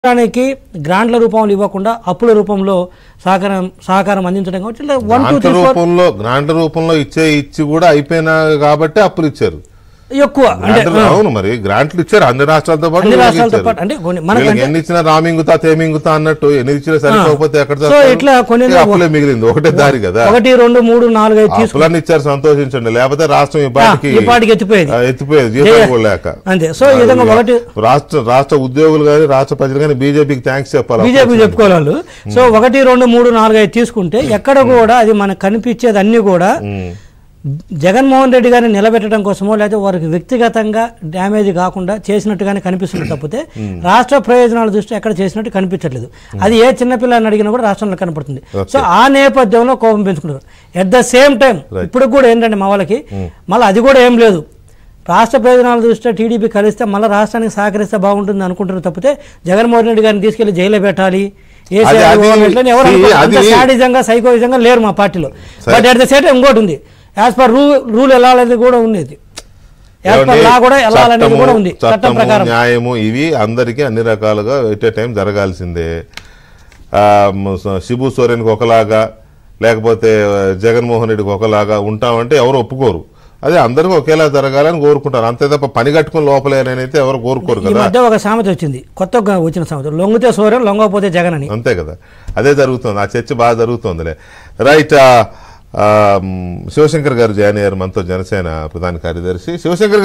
రాష్ట్రానికి గ్రాంట్ల రూపంలో ఇవ్వకుండా అప్పుల రూపంలో సహకారం సహకారం అందించడం కాబట్టి ఇట్లా one two grant three four రూపంలో గ్రాంట్ రూపంలో ఇచ్చే ఇచ్చి కూడా అయిపోయినా కాబట్టి అప్పులు ఇచ్చారు ఎక్కువ అంటే గ్రాంట్లు- అవును మరి గ్రాంట్లు ఇచ్చారు అన్ని రాష్ట్రాలతో పాటు అన్ని వీళ్ళకి రాష్ట్రాలతో ఇచ్చారు. పాటు అంటే కొన్ని- మనకు వీళ్ళకి అంటే- ఎన్ని ఇచ్చినా రామింగుతా తేమింగుతా అన్నట్టు ఎన్ని ఇచ్చినా సరిపోతే ఎక్కడ సో చేస్తారు? ఇట్లా కొన్ని ఇక అప్పులే మిగిలింది ఒకటే దారి కదా ఒకటి రెండు మూడు నాలుగు ఐదు తీసుకు అప్పులన్నీ ఇచ్చారు సంతోషించండి లేకపోతే రాష్ట్రం ఈ పాటికి ఈ పాటికి ఎత్తిపోయేది ఆ, ఎత్తిపోయేది జీతాలు కూడా లేక అంతే సో ఈ విధంగా ఒకటి రాష్ట్ర రాష్ట్ర ఉద్యోగులు కానీ రాష్ట్ర ప్రజలు కానీ బీజేపీకి థ్యాంక్స్ చెప్పాలి బీజేపీ చెప్పుకోవాలి వాళ్ళు సో ఒకటి రెండు మూడు నాలుగు ఐదు తీసుకుంటే ఎక్కడ కూడా అది మనకు కనిపించేది అన్ని కూడా ఉమ్. జగన్మోహన్ రెడ్డి గారిని నిలబెట్టడం కోసమో లేదా వారికి వ్యక్తిగతంగా డ్యామేజ్ కాకుండా చేసినట్టుగానే కనిపిస్తుంది తప్పితే రాష్ట్ర ప్రయోజనాల దృష్టి ఎక్కడ చేసినట్టు కనిపించట్లేదు అది ఏ చిన్నపిల్లని అడిగినా కూడా రాష్ట్రంలో కనపడుతుంది సో ఆ నేపథ్యంలో కోపం పెంచుకుంటారు ఎట్ ద సేమ్ టైం ఇప్పుడు కూడా ఏంటంటే మా వాళ్ళకి మళ్ళీ అది కూడా ఏం లేదు రాష్ట్ర ప్రయోజనాల దృష్ట్యా టీడీపీ కలిస్తే మళ్ళీ రాష్ట్రానికి సహకరిస్తే బాగుంటుంది అనుకుంటున్నారు తప్పితే జగన్మోహన్ రెడ్డి గారిని తీసుకెళ్లి జైల్లో పెట్టాలి ఏ అది- చేయాలి, అది- ఓ ఇట్లని ఎవరు see, అనుకోరు. అంత అది- శాడిజంగా సైకోయిజంగా లేరు మా పార్టీలో but at the same time ఇంకోటి ఉంది యాజ్ పర్ రూల్ రూల్ వెళ్ళాలనేది కూడా ఉండేది యాజ్ పర్ ఏమండి? లా కూడా వెళ్ళాలనేది చట్టము, కూడా ఉంది చట్టం చట్టము, ప్రకారం న్యాయము ఇవి అందరికీ అన్ని రకాలుగా ఎట్ ఏ టైం జరగాల్సిందే ఆ, మ- స- శిబు సోరెన్కి ఒకలాగా లేకపోతే ఆ, జగన్మోహన్ రెడ్డికి ఒకలాగా ఉంటామంటే ఎవరు ఒప్పుకోరు అదే అందరికీ ఒకేలా జరగాలని కోరుకుంటారు అంతే తప్ప పని కట్టుకుని లోపలేనైతే ఎవరు కోరుకోరు ఈ కదా మధ్య ఒక సామెత వచ్చింది కొత్తగా వచ్చిన సామెత లొంగితే సూర్యం లొంగకపోతే జగన్ అని అంతే కదా అదే జరుగుతుంది ఆ చర్చ బాగా జరుగుతుందిలే రైట్ ఆ, ఆ, మ్, శివశంకర్ గారు జాయిన్ అయ్యారు మనతో జనసేన ప్రధాన కార్యదర్శి శివశంకర్